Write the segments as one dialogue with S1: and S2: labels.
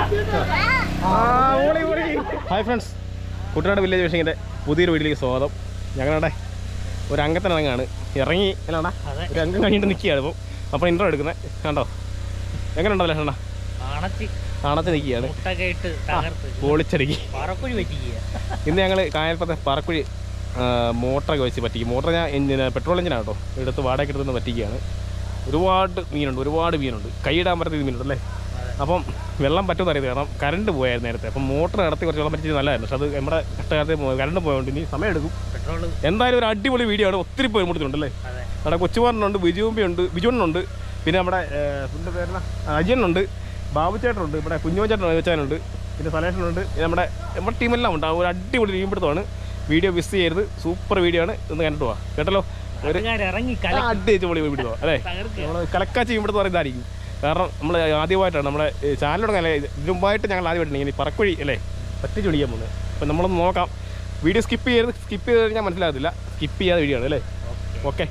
S1: Hi friends Kuttanad village ഫിഷിങ്ങിൻ്റെ പുതിയൊരു വീട്ടിലേക്ക് സ്വാഗതം ഞങ്ങളുടെ ഒരു അംഗത്തിനിറങ്ങാണ് ഇറങ്ങി അല്ലാണ്ടാ
S2: അതെ.
S1: ഒരു അംഗം കഴിഞ്ഞിട്ട് നിൽക്കുകയാണ് ഇപ്പം അപ്പോൾ ഇൻട്രോ എടുക്കുന്നത് കണ്ടോ എങ്ങനെ ഉണ്ടോ ലക്ഷണ
S2: അണച്ച്
S1: കാണാത്ത നിൽക്കുകയാണ്
S2: മുട്ടൊക്കെ ഇട്ട് തകർത്ത്
S1: പൊളിച്ചടുക്കി
S2: പറക്കുഴി പറ്റിക്കുക
S1: ഇന്ന് ഞങ്ങൾ കായൽപ്പത്തെ പറക്കുഴി ആ, മോട്ടറൊക്കെ വെച്ച് പറ്റിക്കും മോട്ടർ ഞാൻ എഞ്ചിൻ പെട്രോൾ എഞ്ചിനാണ് കേട്ടോ എടുത്ത് വാടക എടുത്ത് പറ്റിക്കുകയാണ് ഒരുപാട് മീനുണ്ട് ഒരുപാട് മീനുണ്ട് കൈയിടാൻ പറ്റാത്ത മീനുണ്ട് അല്ലേ അപ്പം വെള്ളം പറ്റുമെന്ന് അറിയത് കാരണം കറണ്ട് പോയായിരുന്നു നേരത്തെ അപ്പം മോട്ടർ നടത്തി കുറച്ച് വെള്ളം പറ്റിയത് നല്ലതായിരുന്നു പക്ഷെ അത് നമ്മുടെ കഷ്ടകാലത്ത് കറണ്ട് പോയതുകൊണ്ട് ഇനി സമയം എടുക്കും
S2: പെട്രോള്
S1: എന്തായാലും ഒരു അടിപൊളി വീഡിയോ ആണ് ഒത്തിരി പേര് മുടിച്ചിട്ടുണ്ട് അല്ലേ
S2: അതെ
S1: നമ്മുടെ കൊച്ചുമാറിനുണ്ട് ബിജുമ്പി ബിജുണ്ണുണ്ട് പിന്നെ നമ്മുടെ പുള്ളിൻ്റെ പേരുന്ന അജയനുണ്ട് ബാബു ചേട്ടനുണ്ട് ഇവിടെ കുഞ്ഞോൻ ചേട്ടൻ വെച്ചാനുണ്ട് പിന്നെ സലേഷനുണ്ട് പിന്നെ നമ്മുടെ നമ്മുടെ ടീമെല്ലാം ഉണ്ട് ആ ഒരു അടിപൊളി ടീം പിടുത്തമാണ് വീഡിയോ മിസ് ചെയ്യരുത് സൂപ്പർ വീഡിയോ ആണ് ഇന്ന് കണ്ടിട്ട് പോവാം കേട്ടല്ലോ ഒരു
S2: ഇറങ്ങി
S1: ആ
S2: കല
S1: അടിപൊളി പിടുത്തോ അല്ലേ
S2: തകർക്കുക
S1: നമ്മൾ കലക്കാച്ചി ഇവിടുത്തെ പറയുന്നതായിരിക്കും കാരണം നമ്മൾ ആദ്യമായിട്ടാണ് നമ്മുടെ ചാനൽ തുടങ്ങാൻ ഇതിനു മുമ്പായിട്ട് ഞങ്ങൾ ആദ്യമായിട്ടാണ് ഇങ്ങനെ ഈ പറക്കുഴി അല്ലേ പറ്റിച്ച് പിടിക്കാൻ പോകുന്നത് അപ്പം നമ്മളൊന്ന് നോക്കാം വീഡിയോ സ്കിപ്പ് ചെയ്യരുത് സ്കിപ്പ് ചെയ്ത് കഴിഞ്ഞാൽ മനസ്സിലാകത്തില്ല സ്കിപ്പ് ചെയ്യാതെ വീഡിയോ ആണ് അല്ലേ ഓക്കെ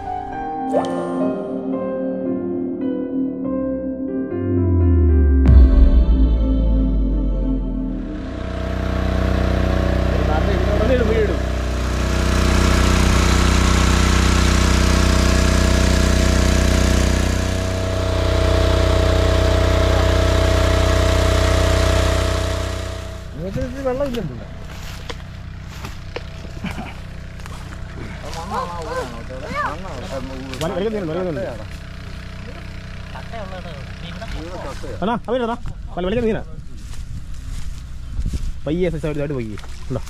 S3: വെള്ളം ഇല്ലല്ലോ
S1: അണ്ണാ അവനാ പല വലിയ മീനാ പയ്യെ സൈഡായിട്ട് പോയി ഉണ്ടോ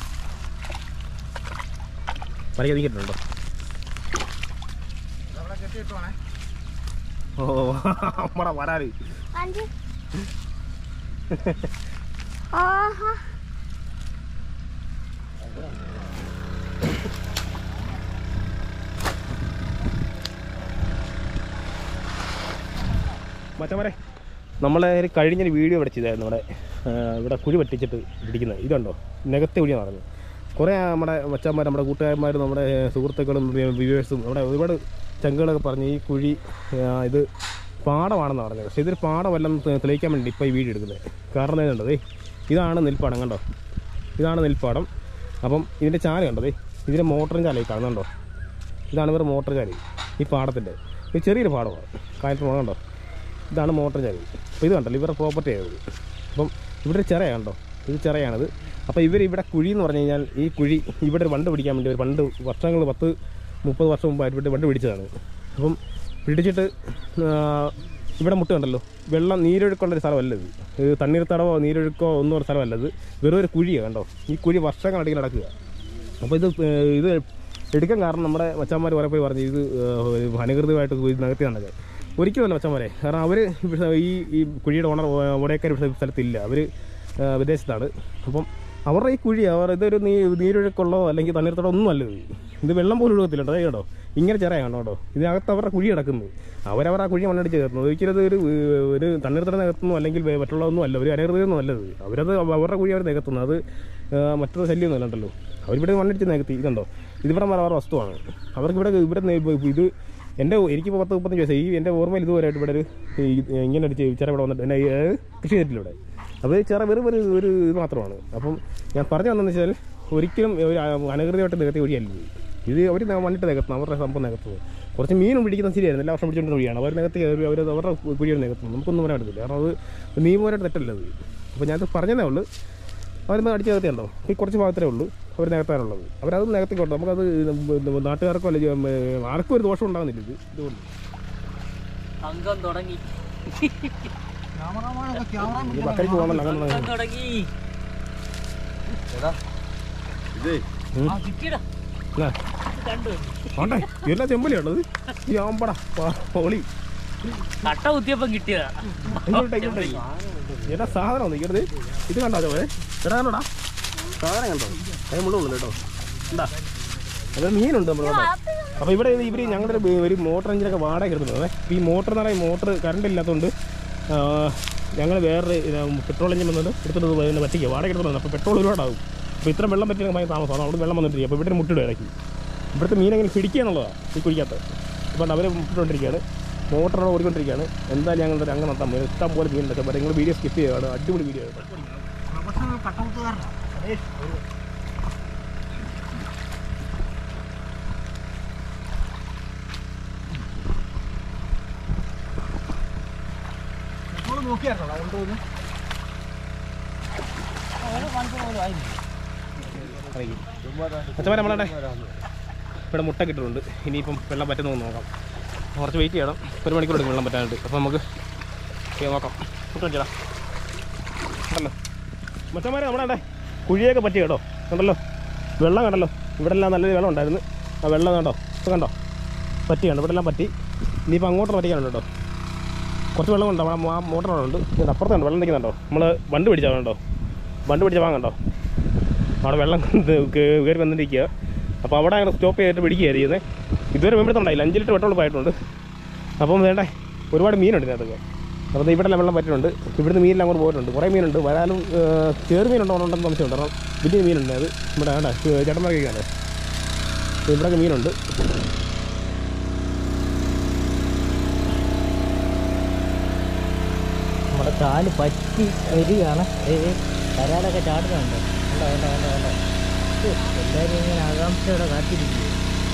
S1: വരയ്ക്ക് നീക്കിട്ടുണ്ടോ ഓ നമ്മടെ വരാറ്
S4: അഞ്ച് ആഹാ
S1: മറ്റവരെ നമ്മളെ ഒരു കഴിഞ്ഞൊരു വീഡിയോ ഇവിടെ ചെയ്തായിരുന്നു നമ്മുടെ ആ, ഇവിടെ കുഴി പറ്റിച്ചിട്ട് പിടിക്കുന്നത് ഇതുണ്ടോ നികത്തെ കുഴിയാണ് പറഞ്ഞത് കുറേ നമ്മുടെ മച്ചന്മാർ നമ്മുടെ കൂട്ടുകാരന്മാർ നമ്മുടെ സുഹൃത്തുക്കളും വ്യൂവേഴ്സും നമ്മുടെ ഒരുപാട് ചങ്കുകളൊക്കെ പറഞ്ഞ് ഈ കുഴി ആ, ഇത് പാടമാണെന്ന് പറഞ്ഞത് പക്ഷേ ഇതൊരു പാടമല്ലെന്ന് തെ- തെളിയിക്കാൻ വേണ്ടി ഇപ്പോൾ ഈ വീഡിയോ എടുക്കുന്നത് കാരണം എന്താ ഇതാണ് നെൽപ്പാടം കണ്ടോ ഇതാണ് നെൽപ്പാടം അപ്പം ഇതിൻ്റെ ചാല് കണ്ടോ ദേ ഇതിൻ്റെ മോട്ടറും ചാലയും കാണുന്നുണ്ടോ ഇതാണ് ഇവരുടെ മോട്ടർ ചാലി ഈ പാടത്തിൻ്റെ ഇത് ചെറിയൊരു പാടമാണ് കായത്ത് മുഖം കണ്ടോ ഇതാണ് മോട്ടർ ചാലി അപ്പോൾ ഇത് കണ്ടല്ലോ ഇവരുടെ പ്രോപ്പർട്ടി ആയത് അപ്പം ഇവിടെ ഒരു ചിറ കണ്ടോ ഇത് ചിറയാണിത് അപ്പോൾ ഇവർ ഇവിടെ കുഴി എന്ന് പറഞ്ഞു കഴിഞ്ഞാൽ ഈ കുഴി ഇവിടെ ഒരു വണ്ട് പിടിക്കാൻ വേണ്ടി ഒരു പണ്ട് വർഷങ്ങൾ പത്ത് മുപ്പത് വർഷം മുമ്പായിട്ട് ഇവിടെ വണ്ട് പിടിച്ചതാണ് അപ്പം പിടിച്ചിട്ട് ആ, ഇവിടെ മുട്ട കണ്ടല്ലോ വെള്ളം നീരൊഴുക്കുള്ള ഒരു സ്ഥലമല്ല ഇത് ഇത് തണ്ണീർത്തടവോ നീരൊഴുക്കോ ഒന്നും ഒരു സ്ഥലമല്ല ഇത് വെറും ഒരു കുഴിയാണ് കണ്ടോ ഈ കുഴി വർഷങ്ങളടിയിൽ നടക്കുക അപ്പോൾ ഇത് ഏർ ഇത് എടുക്കാൻ കാരണം നമ്മുടെ മച്ചാന്മാർ കുറെ പോയി പറഞ്ഞു ഇത് ഏർ അനധികൃതമായിട്ട് ഇത് നികത്തി നടക്കുക ഒരിക്കലുമല്ല മച്ചാന്മാരെ കാരണം അവർ ഈ ഈ കുഴിയുടെ ഓണർ ഓടേക്കാർ ഇവിടെ സ്ഥലത്തില്ല അവർ വിദേശത്താണ് അപ്പം അവരുടെ ഈ കുഴി അവർ ഇതൊരു നീ നീരൊഴുക്കുള്ളോ അല്ലെങ്കിൽ തണ്ണീർത്തടോ ഒന്നും അല്ല ഇത് ഇത് വെള്ളം പോലും ഒഴുകത്തില്ല കേട്ടോ കേട്ടോ ഇങ്ങനെ ചെറിയ കാണോ കേട്ടോ ഇതിനകത്ത് അവരുടെ കുഴി കിടക്കുന്നു അവരവർ ആ കുഴി മണ്ണടിച്ച് കയറുന്നത് ഒരിക്കലും ഇത് ഒരു ഏർ, ഒരു തണ്ണീർത്തട നികത്തുന്നു അല്ലെങ്കിൽ വേ- മറ്റുള്ളതൊന്നും അല്ല ഒരു അനധികൃതമൊന്നും അല്ലത് അവരത് അവരുടെ കുഴി അവർ നികത്തുന്നു അത് ഏർ, മറ്റൊരു ശല്യമൊന്നും അല്ലണ്ടല്ലോ അവരിവിടെ മണ്ണിടിച്ച് നികത്തി ഇതുണ്ടോ ഇതിവിടെ അവരുടെ വസ്തുവാണ് അവർക്ക് ഇവിടെ ഇവിടെ നെ- ഇത് എൻ്റെ എനിക്കിപ്പോൾ പത്ത് മുപ്പത്തഞ്ച് വയസ്സ് ഈ എൻ്റെ ഓർമ്മയിൽ ഇതുവരെയായിട്ട് ഇവിടെ ഒരു ഈ- ഇങ്ങനെ ഒരു ചെറ ഇവിടെ വന്നിട്ട് എന്നെ ഏർ, കൃഷി ചെയ്തിട്ടില്ല ഇവിടെ അപ്പോൾ ഈ ചെറ വെറും ഒരു ഒരു ഇത് മാത്രമാണ് അപ്പം ഞാൻ പറഞ്ഞു വന്നതെന്ന് വെച്ചാൽ ഒരിക്കലും ഒരു അനധികൃതമായിട്ട് നികത്തി വഴിയല്ല ഇത്. ഇത് അവർ മണ്ണിട്ട് നികത്തുന്നു അവരുടെ സംഭവം നികത്തുന്നത് കുറച്ച് മീനും പിടിക്കുന്നത് ശരിയായിരുന്നു എല്ലാ വർഷം പിടിച്ചുകൊണ്ടിരുന്ന വഴിയാണ് അവർ നികത്തി കയറി അവർ അവരുടെ കുഴിയാണ് നികത്തുന്നത് നമുക്കൊന്നും പറയാൻ പറ്റത്തില്ല കാരണം അത് നിയമപരമായിട്ട് തെറ്റല്ല അത് അപ്പോൾ ഞാനത് പറഞ്ഞതേ ഉള്ളൂ അവരൊന്ന് അടിച്ച് നികത്തിയുണ്ടോ ഈ കുറച്ച് ഭാഗത്തേ ഉള്ളൂ അവർ നികത്താനുള്ളത് അവരത് നികത്തിക്കോട്ടെ നമുക്കത് നാട്ടുകാർക്കോ അല്ലെങ്കിൽ ഉം, ആർക്കും ഒരു ദോഷം ഉണ്ടാകുന്നില്ല ഇത് ഇതുകൊണ്ട്
S2: അംഗം തുടങ്ങി
S1: ഇത് ബക്കറിക്ക് പോകണമല്ലോ അങ്ങനെ
S2: അംഗം തുടങ്ങി ആ കിട്ടിയടാ
S1: എന്നാ,
S2: ഇത് കണ്ടു
S1: ആണ്ടെ എല്ലാ ചെമ്പലിയാണത് ഈ ആമ്പടാ പൊളി
S2: കട്ട കുത്തിയപ്പം കിട്ടിയതാ
S1: ഇങ്ങോട്ടേ ഇങ്ങോട്ടേ എന്നാ സാധനം ഒന്ന് ഇങ്ങോട്ട് ഇത് കണ്ടോ ചോേ എടാ കണ്ടോടാ സാധനം കണ്ടോ അത് മുള്ളുള്ളൂ കേട്ടോ എന്താ അത് മീനുണ്ട് നമ്മൾ കണ്ടോ അപ്പോൾ ഇവിടെ ഇവർ ഞങ്ങളുടെ ഒരു ഒരു മോട്ടർ എഞ്ചിനൊക്കെ വാടക എടുക്കുന്നത് ഈ മോട്ടർ എന്ന് പറയുമ്പോൾ മോട്ടർ കറണ്ട് ഇല്ലാത്തതുകൊണ്ട് ഞങ്ങൾ വേറെ പെട്രോൾ എഞ്ചിൻ വന്നിട്ട് എടുത്തിട്ട് പിന്നെ പറ്റിക്കുക വാടക എടുത്തിട്ടുണ്ട് അപ്പോൾ പെട്രോൾ ഒരുപാടാകും അപ്പോൾ ഇത്ര വെള്ളം പറ്റിയ ഭയങ്കര താമസമാണ് അവിടെ വെള്ളം വന്നിട്ടില്ല അപ്പോൾ ഇവിടെ മുട്ടിടും ഇടയ്ക്ക് ഇവിടുത്തെ മീൻ എങ്ങനെ പിടിക്കുക എന്നുള്ളതാണ് ഈ കുഴിക്കകത്ത് അപ്പോൾ അവർ മുട്ടിട്ടുകൊണ്ടിരിക്കുകയാണ് മോട്ടറോടെ ഓടിക്കൊണ്ടിരിക്കുകയാണ് എന്തായാലും ഞങ്ങളുടെ ഒരു അങ്ങനെ നടത്താൻ ഇഷ്ടം പോലെ മീനുണ്ട് പക്ഷേ നിങ്ങൾ വീഡിയോ സ്കിപ്പ് ചെയ്യുകയാണ് അടിപൊളി വീഡിയോ ആണ് അച്ഛന്മാരെ നമ്മളെ ഇവിടെ മുട്ട കിട്ടുന്നുണ്ട് ഇനിയിപ്പം വെള്ളം പറ്റുന്ന നോക്കാം കുറച്ച് വെയിറ്റ് ചെയ്യണം ഒരു മണിക്കൂർ എടുക്കും വെള്ളം പറ്റാനായിട്ട് അപ്പോൾ നമുക്ക് ഓക്കേ, നോക്കാം മുട്ട വെച്ചടാ കണ്ടല്ലോ മച്ചന്മാരെ നമ്മുടെ അവിടെ കുഴിയൊക്കെ പറ്റി കേട്ടോ കണ്ടല്ലോ വെള്ളം കണ്ടല്ലോ ഇവിടെ എല്ലാം നല്ലൊരു വെള്ളം ഉണ്ടായിരുന്നു ആ വെള്ളം കണ്ടോ ഇപ്പം കണ്ടോ പറ്റി കണ്ടോ ഇവിടെ എല്ലാം പറ്റി ഇനിയിപ്പോൾ അങ്ങോട്ട് പറ്റിക്കാനുണ്ട് കേട്ടോ കുറച്ച് വെള്ളം ഉണ്ടോ ആ മോട്ടർ ഉണ്ട് ഇതിൻ്റെ അപ്പുറത്തുണ്ട് വെള്ളം നിൽക്കുന്നുണ്ടോ നമ്മൾ വണ്ട് പിടിച്ചാൽ കണ്ടോ വണ്ട് പിടിച്ച വാങ്ങണ്ടോ അവിടെ വെള്ളം കയറി വന്നിരിക്കുക അപ്പോൾ അവിടെ അങ്ങനെ സ്റ്റോപ്പ് ചെയ്തിട്ട് പിടിക്കുകയാണ് ചെയ്യുന്നത് ഇതുവരെ മെമ്പെടുത്തുണ്ടായില്ല അഞ്ച് ലിറ്റർ വെട്ടമുള്ള പോയിട്ടുണ്ട് അപ്പം വേണ്ടേ ഒരുപാട് മീനുണ്ട് ഇതിനകത്തൊക്കെ അപ്പോൾ ദേ ഇവിടെല്ലാം വെള്ളം പറ്റുന്നുണ്ട് ഇവിടുന്ന് മീനെല്ലാം അങ്ങോട്ട് പോയിട്ടുണ്ട് കുറേ മീനുണ്ട് വരാനും ചെറു മീനുണ്ടോ ഉണ്ടെന്ന് സംശയമുണ്ട് കാരണം വലിയ മീനുണ്ട് അത് ഇവിടെ വേണ്ട ചേട്ടന്മാർക്കൊക്കെയാണ് ഇവിടെയൊക്കെ മീനുണ്ട്
S2: നമ്മുടെ കാല് പറ്റി വരികയാണ് ഏ കരാലൊക്കെ ചാടുന്നുണ്ട് ഉണ്ടോ ഉണ്ടോ ഉണ്ടോ ഉണ്ടോ ഓ, എല്ലാവരും ഇങ്ങനെ ആകാംക്ഷയോടെ കാത്തിരിക്കുക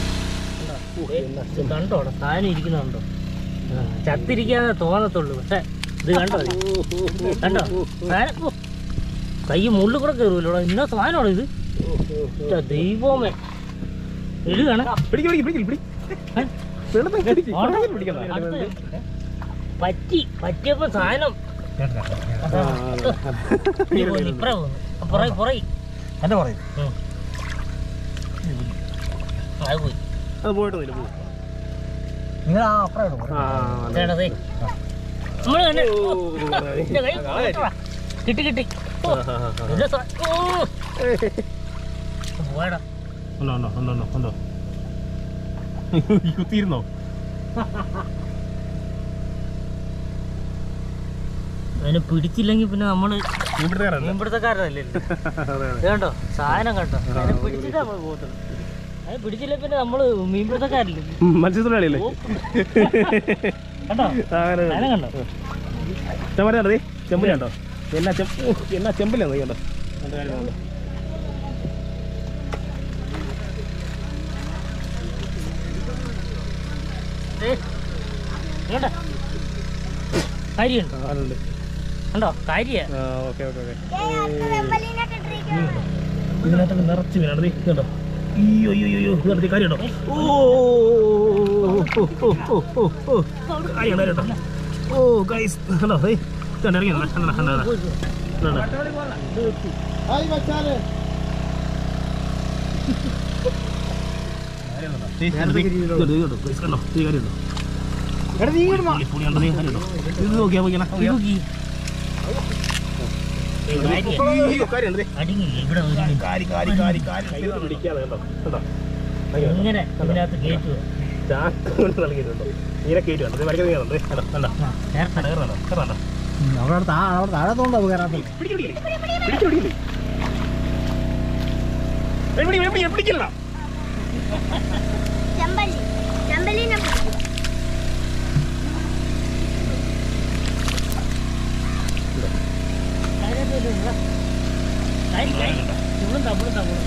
S2: കണ്ടോ അവിടെ സാധനം ഇരിക്കുന്നുണ്ടോ ആ, ചത്തിരിക്കാന്നേ തോന്നത്തുള്ളൂ പക്ഷെ ഇത് കണ്ടോ ഇത്? കണ്ടോ സാധനം ഓ, കൈ മുള്ളിൽ കൂടെ കയറൂല്ലോ ഇന്ന സാധനമാണോ ഇത് ഛെ, ദൈവമേ ഇടുകയാണ്
S1: പിടിക്കും പിടിക്കും പിടിക്കും
S2: ഏ?
S1: വെള്ളത്തിൽ പിടിക്കും
S2: ആണോ?
S1: പിടിക്കണ്ട
S2: അടുത്ത- പറ്റി പറ്റിയപ്പോ സാധനം ഇനി പോയി, ഇപ്പറേ പോന്നു. പുറകെ പുറകെ
S3: എന്റെ പറയും
S2: ഉം. അത് പോയി
S1: അത് പോയിട്ടൊന്നുമില്ല പോകും
S3: നിങ്ങൾ ആ അപ്പുറം ഇടും
S1: ആ
S2: ചേട്ടതേ നമ്മള് തന്നെ
S1: ഓ,
S2: എന്റെ കൈ കൊടുത്തടാ. കിട്ടി കിട്ടി ഓ, എന്റെ സാ- ഓ. പോയടാ
S1: ഉണ്ടോ ഉണ്ടോ ഉണ്ടോ ഉണ്ടോ ഉണ്ടോ കുത്തിയിരുന്നോ
S2: അതിനെ പിടിച്ചില്ലെങ്കിൽ പിന്നെ നമ്മള്
S1: മീൻപിടുത്തക്കാരല്ല
S2: മീൻപിടുത്തക്കാരനല്ലേ ഇത് കണ്ടോ സാധനം കണ്ടോ അതിനെ പിടിച്ചിട്ട് നമ്മള് പോകത്തുള്ളൂ അതിനെ പിടിച്ചില്ല പിന്നെ നമ്മള് മീൻപിടുത്തക്കാരില്ലേ
S1: മത്സ്യത്തൊഴിലാളിയല്ലേ
S2: കണ്ടോ
S1: അങ്ങനെ
S2: സാധനം കണ്ടോ
S1: ചെമ്മരാണോ ചെമ്പിലുണ്ടോ എന്നാ ചെമ്പ് ഓ, എന്നാ ചെമ്പിലാണ് നീ കണ്ടോ കണ്ടോ, കാര്യം കണ്ടോ.
S2: ദേ, ഇങ്ങോട്ട്. കാര്യമുണ്ടോ
S1: ആ, അതുണ്ട്
S2: കണ്ടോ കാര്യ
S1: ആ ഓക്കെ ഓക്കെ ഓക്കെ
S4: വെമ്പലിനൊക്കെ ഇട്ടിരിക്കുന്നു
S1: ഇതിനകത്തൊക്കെ നിറച്ച് വീണാണ് നീ കണ്ടോ അയ്യോ അയ്യോ അയ്യോ ഇത് നടത്തി കാര്യമുണ്ടോ ഓ ഓ, ഓ, ഓ, ഓ, ഓ, ഓ. കാര്യമുണ്ടോ കാര്യമുണ്ടോ ഓ ഗൈസ് കണ്ടോ ഏയ് കണ്ടോ ഇറങ്ങി കണ്ടോ കണ്ടോ കണ്ടോ കണ്ടോ ഇത് നോക്കിയാ
S2: നോക്കി.
S1: കാര്യമുണ്ട്
S2: അടിങ്ങില്ല ഇവിടെ ഒരു മിനിറ്റ്.
S1: കാരി കാരി കാരി കാരി കൈ പിടിക്കാതെ കണ്ടോ കണ്ടോ
S2: ഇങ്ങനെ ഇതിനകത്ത് കയറ്റുക
S1: ചാക്ക് കൊണ്ട് നൽകിയിട്ടുണ്ടോ നീരെ കയറ്റുണ്ടോ ഇത് വരയ്ക്കുന്നത് കണ്ടോ കണ്ടോ കണ്ടോ
S2: ചേർക്കണം
S1: കണ്ടോ കണ്ടോ
S3: അവിടെ താ- അവിടെ താഴത്തോണ്ടാ കയറാത്തത്
S1: പിടിക്കില്ല
S4: ചെമ്പല്ലി ചെമ്പല്ലിനെ പിടിക്കും
S2: ഇവളും തമ്മിലും തമ്മിലും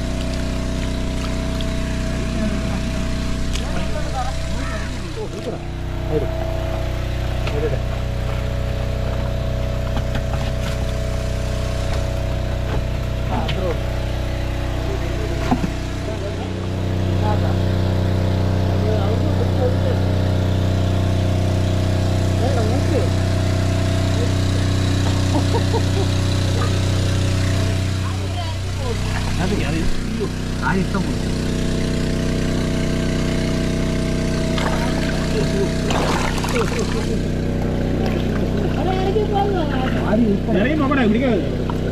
S1: നോക്കട്ടെ പിടിക്കാതെ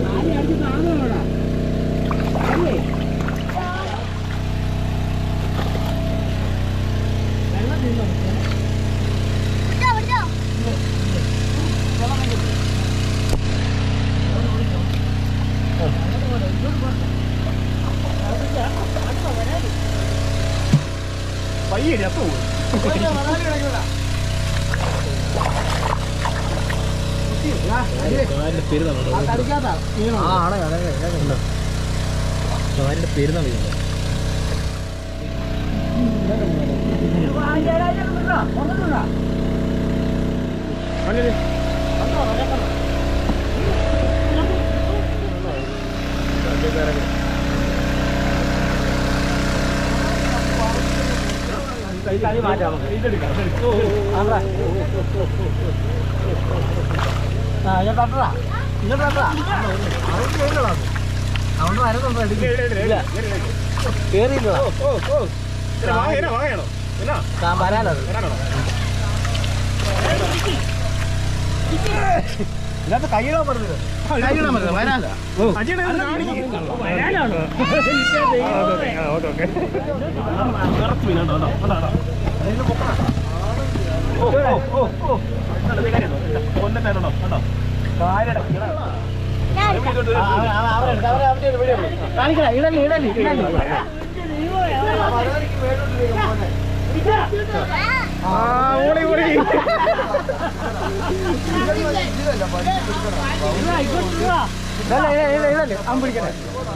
S4: പിടിച്ചോ പിടിച്ചോ
S1: പയ്യെ അപ്പം കാലിന്റെ പെരുന്നാണ്
S3: ആ ആണ് അതെ അതെ
S1: കാലിന്റെ പെരുന്നാൾ ചെയ്യുന്നത്
S3: ആ ഇങ്ങോട്ട് തട്ടടാ ഇങ്ങോട്ട് തട്ടടാ അത് കേൾക്കടാ അതുകൊണ്ട് വരുന്നുണ്ടോ ഇല്ല കേറിയില്ലടാ
S1: വാങ്ങയാണോ എന്നാ
S3: താൻ വരാലോ അത്. ഇതിനകത്ത് കൈയിടാൻ പറഞ്ഞത് കൈയിടാൻ പറഞ്ഞത് വരാല
S1: അജിയുടെ
S2: വരാനാണോ
S4: ഞാൻ എടുക്കാം.
S3: കാണിക്കടാ ഇടലി ഇടലി ഇടലി
S1: ഓടി ഓടി
S3: ഇടലി ഇടലി ഇടലി അവൻ പിടിക്കണേ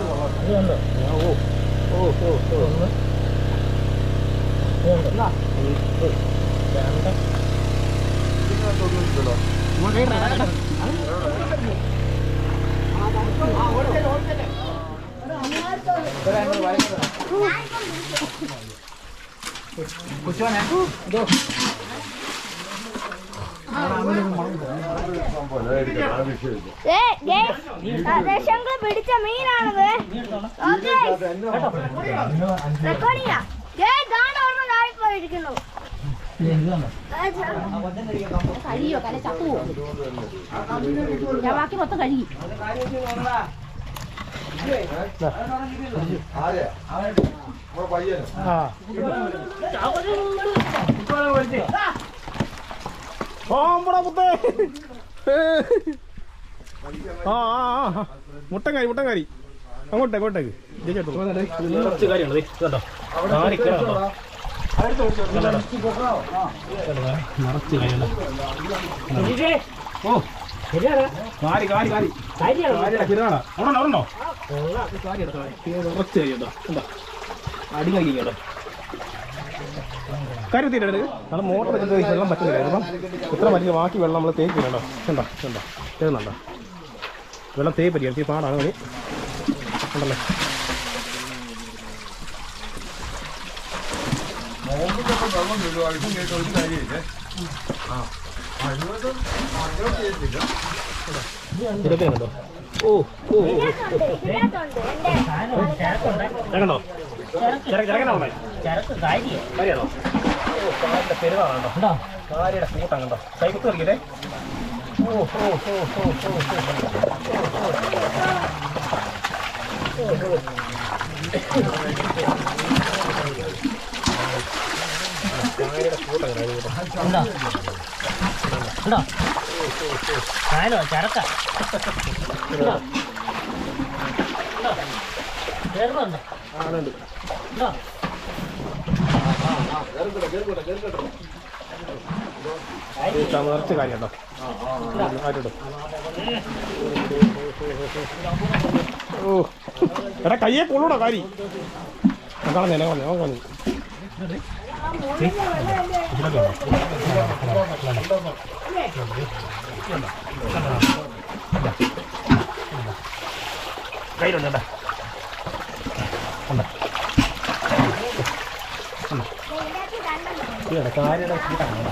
S4: ഏ, guys, ദശങ്ങള് പിടിച്ച മീനാണത് ഓക്കേ. റെക്കോർഡ് ചെയ്യാം. Guys, ദാണ്ട ഒരെണ്ണം താഴെ പോയിരിക്കുന്നു.
S5: കഴിയോ കല ചത്തു പോകും ഞാൻ ബാക്കി മൊത്തം കഴുകി
S1: ഓമ്പടാ പുത്തേ ആ ആ ആ മുട്ടങ്കാരി മുട്ടങ്കാരി അങ്ങോട്ടേ അങ്ങോട്ടേക്ക് ചേച്ചി കുറച്ച് കാര്യമുണ്ട് ദേ, ഇതുണ്ടോ കാരി കിടക്കണ്ടോ നിറച്ച് കാര്യമുണ്ട് ഓ കാരി കാരി കാരി കാരിയുടെ കിരണ അവിടെ ഉണ്ടോ കാരി എടുത്തോ നിറച്ച് കാര്യമുണ്ടോ എന്താ അടി കഴിക്കട്ടോ കാര്യം തീരരുത് നമ്മൾ മോട്ടർ വെച്ചിട്ട് ഈ വെള്ളം പറ്റുന്നില്ല അപ്പം ഇത്ര വലിയ ബാക്കി വെള്ളം നമ്മൾ തേക്കുന്നുണ്ടോ ഉണ്ടോ ഉണ്ടോ തേക്കുന്നുണ്ടോ വെള്ളം തേ പറ്റിയാണ് ഈ പാടാണ് മതി ഉണ്ടല്ലേ ഇതൊക്കെ ഉണ്ടോ ഓ ഓ ഓ
S4: ഇതിനകത്തുണ്ട്, ഇതിനകത്തുണ്ട്. എന്റെ
S1: ചെറുക്കണ്ടോ ചെറുക്ക ചെറുക്കനാണോ
S2: ചരക്ക് കാര്യ
S1: കാര്യമാണോ ഓ കാലിന്റെ പെരുന്നാളുണ്ടോ
S2: ഉണ്ടോ
S1: കാരിയുടെ കൂട്ടം കണ്ടോ കൈകുത്ത് കളിക്കട്ടെ ഓ ഓ ഓ ഓ ഓ
S2: ഉണ്ടോ ഉണ്ടോ കാലോ ചരക്ക ഉണ്ടോ കേറുന്നുണ്ടോ
S1: ആണുണ്ട്
S2: ഉണ്ടോ
S1: നിറച്ച് കാര്യം കേട്ടോ ആയിട്ടോ ഓ എടാ കയ്യെ കൊള്ളൂടാ കാരി കളഞ്ഞേ കളഞ്ഞേ അവൻ കളഞ്ഞു കയ്യിലുണ്ട് കേട്ടാ ഇതാണ് കാര്യയുടെ കൂട്ടാണ്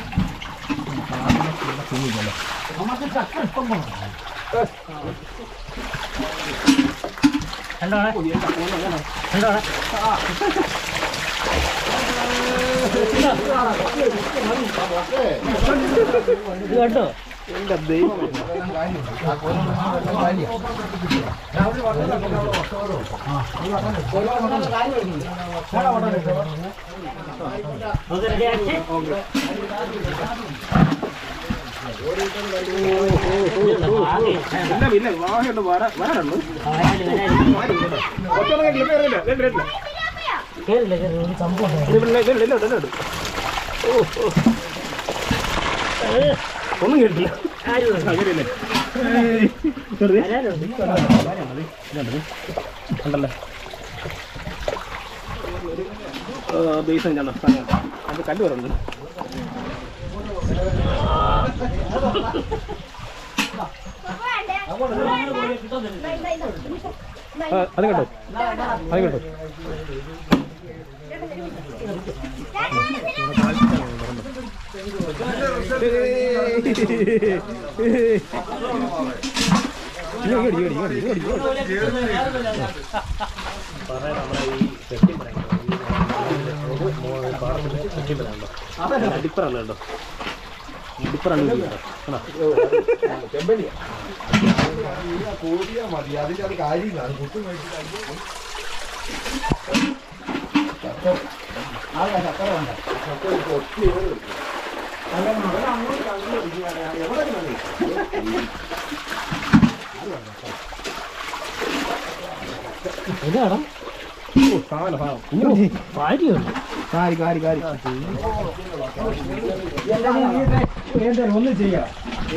S2: കണ്ടോ കണ്ടോ ഇത് കണ്ടോ അത് റെഡിയാക്കി
S1: ഇല്ല പിന്നെ വാഹയുണ്ട് വര വരാനുണ്ട് ഒറ്റ കേറില്ല കേറില്ല കേറില്ല
S2: കേറില്ല കേറില്ല ഒരു സംഭവം
S1: ഇല്ല ഇല്ല ഇല്ല ഇല്ല ഇല്ല
S2: ഏ,
S1: ഒന്നും കേട്ടില്ല
S2: ആരും വന്നു.
S1: അങ്ങനെയല്ലേ
S2: വരാനുണ്ട്.
S1: ഉണ്ടല്ലേ ബേസ് ഞാൻ അത് കല്ല് വരുന്നുണ്ട് ആ, അത് കേട്ടോ അത് കേട്ടോ ഇങ്ങോട്ട് ഇങ്ങോട്ട് ഇങ്ങോട്ട് ഇങ്ങോട്ട് ഇങ്ങോട്ട് അടിപ്പറാണ് കേട്ടോ അടിപ്പറാണ്
S2: ഇതാടാ
S1: സാധനം സാധനം
S2: ഭാര്യയുണ്ട്
S3: കാരി കാരി കാരി എന്തായാലും ഒന്നും ചെയ്യാം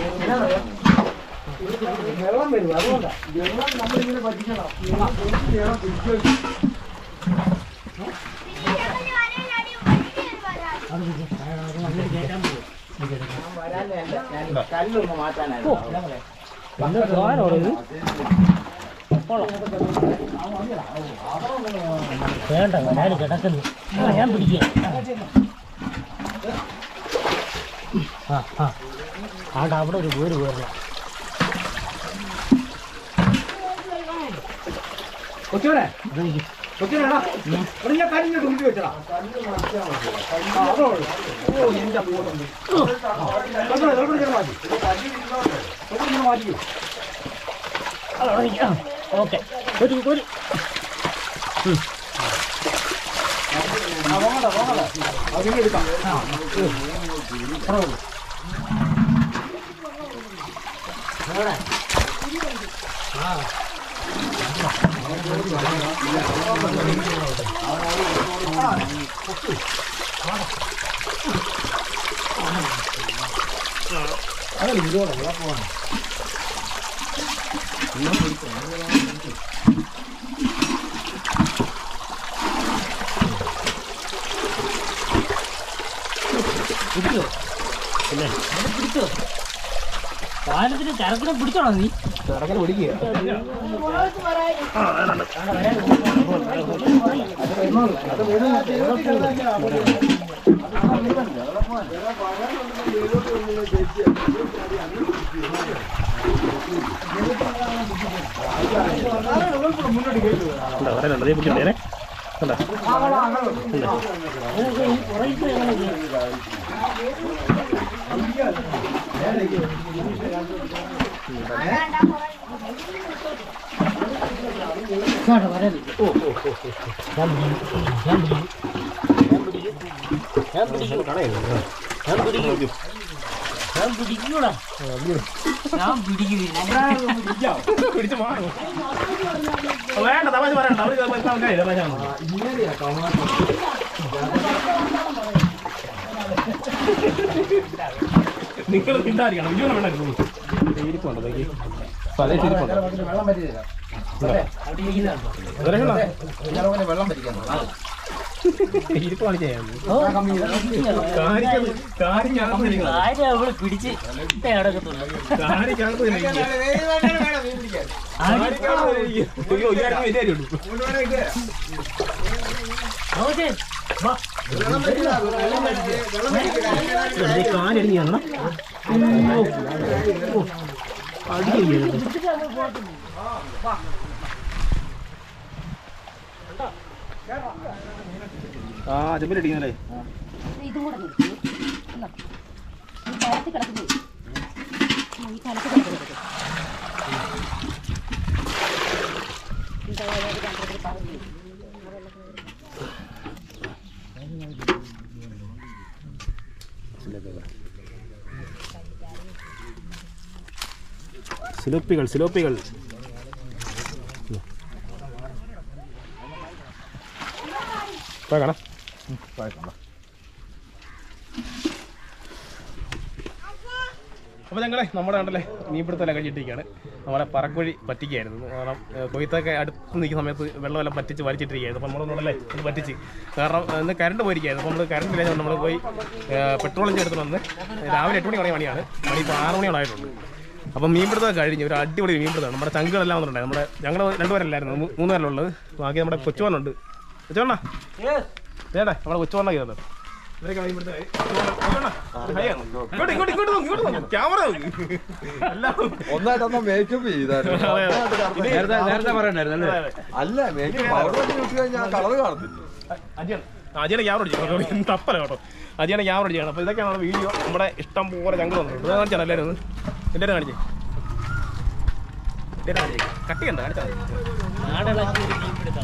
S3: വെള്ളം വരും അതുകൊണ്ടാ വെള്ളം നമ്മളിങ്ങനെ പറ്റിക്കണം കല്ലൊന്ന് മാറ്റാനായിരുന്നു
S2: എന്താ സാധനമാണ് ഇത് വേണ്ട വരാല് കിടക്കുന്നു ആ, ഞാൻ പിടിക്കാം ആ ആ ആണ്ട് അവിടെ ഒരു വീട് കയറില്ല
S3: കൊച്ചുവനെ കൊച്ചുവനെടാ ഇവിടെ ഞാൻ കല്ലിനെ തുമ്പി വെച്ചടാ ആ, അതേ ഉള്ളൂ. ഓ എന്റെ പോട്ടുണ്ട് മാറ്റി തൊട്ടിങ്ങനെ മാറ്റിക്കോ
S2: ഓക്കെ ഒരു ഒരു
S3: ആ പോകണ്ട പോകണ്ട അത് പിന്നെ എടുക്കാം
S2: പിടിച്ചോ പിന്നെ അത് പിടിച്ചോ സാധനത്തിന് ചരക്കിനെ പിടിച്ചോണോ നീ
S1: കിടക്കൽ പിടിക്കുക ഉണ്ടോ വരാനുണ്ട് അതേ പിടിച്ചോണ്ടേ ഉണ്ടോ
S2: ഇങ്ങോട്ട് വരാനില്ല. ഞാൻ പിടിക്കും. ഞാൻ പിടിക്കും. ഞാൻ പിടിക്കും. ഞാൻ പിടിക്കും. ഞാൻ പിടിക്കൂടാ ഞാൻ പിടിക്കില്ല
S1: പിടിച്ച് മാറും വേണ്ട തമാശ പറയണ്ട അവർക്ക് മനസ്സിലാവില്ല തമാശ നിങ്ങൾ തിണ്ടായിരിക്കണം ഇങ്ങനെ വേണ്ടായിരുന്നു ഇരിപ്പുണ്ടോ നോക്കി പല ഇരിപ്പുണ്ടോ
S3: വെള്ളം പറ്റിയില്ല വെള്ളം പറ്റിക്കാൻ
S1: ഇരിപ്പ് കാണിച്ചാ
S2: ഓ,
S1: കാര്യം കാര്യം
S2: ആരും അവള് പിടിച്ച് ഇട്ടേ കിടക്കത്തുള്ളൂ
S1: കാണിക്കകത്ത്
S2: ഓക്കെ വാ
S1: കാലടിഞ്ഞ ആ ചെമ്പിലടിക്കുന്നല്ലേ
S5: ഇതും കൂടെ നിർത്തി എന്നാ. ഈ കലത്ത് കിടക്കുന്നു ഈ കലത്ത് കിടക്കുന്നത്
S1: സിലോപ്പികൾ സിലോപ്പികൾ കാണാം അപ്പോൾ ഞങ്ങളെ നമ്മുടെ കണ്ടല്ലേ മീൻപിടുത്തമെല്ലാം കഴിഞ്ഞിട്ടിരിക്കുകയാണ് നമ്മളെ പറക്കുഴി പറ്റിക്കുകയായിരുന്നു കാരണം ഏഹ്, കൊയ്ത്തൊക്കെ അടുത്ത് നിൽക്കുന്ന സമയത്ത് വെള്ളമെല്ലാം പറ്റിച്ച് വലിച്ചിട്ടിരിക്കുകയായിരുന്നു അപ്പോൾ നമ്മളൊന്നുമല്ലേ ഒന്ന് പറ്റിച്ച് കാരണം ഏഹ്, ഇന്ന് കറണ്ട് പോയിരിക്കുകയായിരുന്നു അപ്പോൾ നമ്മൾ കറണ്ട് ഇല്ലാതെ നമ്മൾ പോയി ഏഹ്, പെട്രോളും എടുത്ത് വന്ന് രാവിലെ എട്ട് മണി തുടങ്ങിയ പണിയാണ് മണി ഇപ്പോൾ ആറ് മണിയോളം ആയിട്ടുണ്ട് അപ്പം മീൻപിടുത്തം കഴിഞ്ഞ് ഒരു അടിപൊളി മീൻപിടുത്തമാണ് നമ്മുടെ ചങ്കുകളെല്ലാം വന്നിട്ടുണ്ടായി നമ്മുടെ ഞങ്ങൾ രണ്ടുപേരല്ലായിരുന്നു മൂ- മൂന്ന് പേരുള്ളത് ബാക്കി നമ്മുടെ കൊച്ചുവണ്ണുണ്ട് കൊച്ചുവണ്ണ ചേട്ടാ നമ്മുടെ കൊച്ചുവണ്ണ ചെയ്തത് ഇവരൊക്കെ മീൻപിടുത്തമായി. കൊച്ചുവണ്ണ, ഒരു ഹൈ ആണ്. ഇങ്ങോട്ട് ഇങ്ങോട്ട് ഇങ്ങോട്ട് നോക്ക്, ഇങ്ങോട്ട് നോക്ക്. ക്യാമറ നോക്ക്. എല്ലാം
S6: ഒന്നായിട്ടൊന്ന് മേക്കപ്പ് ചെയ്തായിരുന്നു
S1: അതെ, അതെ.
S3: നേരത്തെ നേരത്തെ പറയണ്ടായിരുന്നു
S1: അതെ,
S3: അല്ലേ
S1: അതെ.
S6: അല്ല മേക്കപ്പ് അവിടെ വെച്ച് കഴിഞ്ഞാൽ കളർ കാണത്തില്ല
S1: അജിയാണ് അജിയാണ് ക്യാമറ അടിച്ചു തപ്പല കേട്ടോ അജിയാണ് ക്യാമറ അടിച്ചാണ് അപ്പോൾ ഇതൊക്കെയാണ് നമ്മുടെ വീഡിയോ നമ്മുടെ ഇഷ്ടം പോലെ ഞങ്ങൾ വന്നിട്ടുണ്ട് ഇത് കാണിച്ചാൽ എല്ലാവരും ഒന്ന് എല്ലാവരും കാണിച്ചേ എല്ലാവരും കാണിച്ചേ കട്ട് ചെയ്യണ്ട കാണിച്ചാൽ മതി.
S2: നാടിളക്കി ഒരു മീൻപിടുത്തം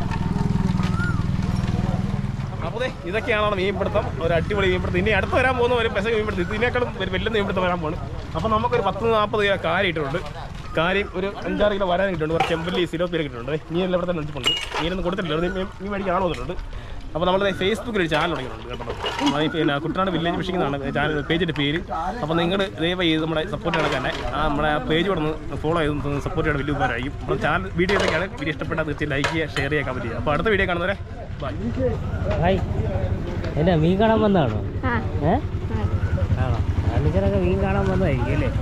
S1: അപ്പോൾ ദേ ഇതൊക്കെയാണ് നമ്മുടെ മീൻപിടുത്തം ഒരു അടിപൊളി മീൻപിടുത്തം ഇനി അടുത്ത് വരാൻ പോകുന്ന ഒരു പെസ മീൻപിടുത്തം ഇതിനേക്കാളും ഒരു വലിയ മീൻപിടുത്തം വരാൻ പോകുന്നു അപ്പോൾ നമുക്കൊരു പത്ത് നാൽപ്പത് കിലോ കാരി ഇട്ടിട്ടുണ്ട് കാര്യം ഒരു അഞ്ചാറ് കിലോ വരാൻ കിട്ടുന്നുണ്ട് കുറച്ച് ചെമ്പല്ലി സിലോപ്പിയിൽ കിട്ടുന്നുണ്ട് മീനെല്ലാം ഇവിടെ തന്നെ വെച്ചിട്ടുണ്ട് മീനൊന്നും കൊടുത്തിട്ടില്ല അത് മീൻ മീൻ മേടിക്കാൻ ആൾ വന്നിട്ടുണ്ട് അപ്പോൾ നമ്മൾ ഫേസ്ബുക്കിൽ ഒരു ചാനൽ തുടങ്ങിയിട്ടുണ്ട് കേട്ടോ അത് പിന്നെ കുട്ടനാട് വില്ലേജ് ഫിഷിംഗ് എന്നാണ് ചാനൽ പേജിൻ്റെ പേര് അപ്പോൾ നിങ്ങൾ ദയവായി ഇത് നമ്മുടെ സപ്പോർട്ട് ചെയ്യണ തന്നെ ആ നമ്മുടെ ആ പേജ് ഇവിടെ നിന്ന് ഫോളോ ചെയ്ത് സപ്പോർട്ട് ചെയ്യണം വലിയ ഉപകാരമായിരിക്കും അപ്പോൾ ചാനൽ വീഡിയോ ഇതൊക്കെയാണ് വീഡിയോ ഇഷ്ടപ്പെട്ടാൽ തീർച്ചയായും ലൈക്ക് ചെയ്യുക ഷെയർ ചെയ്യുക കമൻറ്റ് ചെയ്യുക അപ്പോൾ അടുത്ത വീഡിയോ കാണുന്നവരെ ബൈ
S2: ഹായ് എന്നാ മീൻ കാണാൻ വന്നതാണോ
S4: ആ
S2: ഏ ആണോ കാലിച്ചറൊക്കെ മീൻ കാണാൻ വന്നതായിരിക്കും അല്ലേ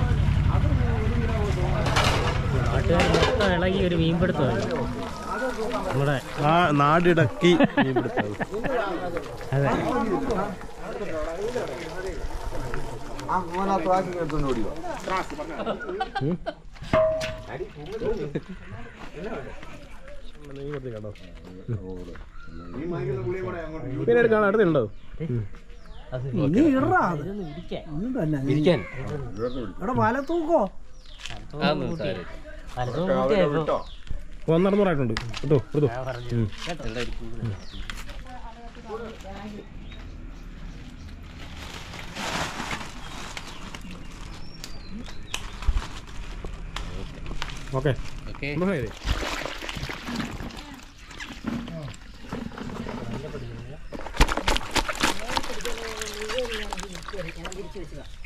S2: നാട്ടുകാർ മൊത്തം ഇളകി ഒരു മീൻപിടുത്തമാണ് നമ്മുടെ
S1: നാടിടക്കി മീൻപിടുത്തം
S2: അതെ
S6: അങ്ങനെ ട്രാക്കിംഗ് എടുത്തോണ്ട് ഓടിയോ
S1: പിന്നെ എടുക്കാൻ അടുത്തുണ്ടോ
S3: നീ ഇടറാ അത്.
S2: ഇതൊന്ന് ഇരിക്കാൻ
S3: ഇതും തന്നെ എടാ വല തൂക്കോ
S2: പലതും കൂട്ടിയായിരുന്നു
S6: വിട്ടോ
S1: ഒന്നറുന്നൂറായിട്ടുണ്ട് കേട്ടോ എടുത്തു
S2: ഞാൻ പറഞ്ഞു
S1: ഓക്കെ
S2: ഓക്കെ
S1: നമുക്ക്
S5: തിരിച്ചു വെച്ചതാ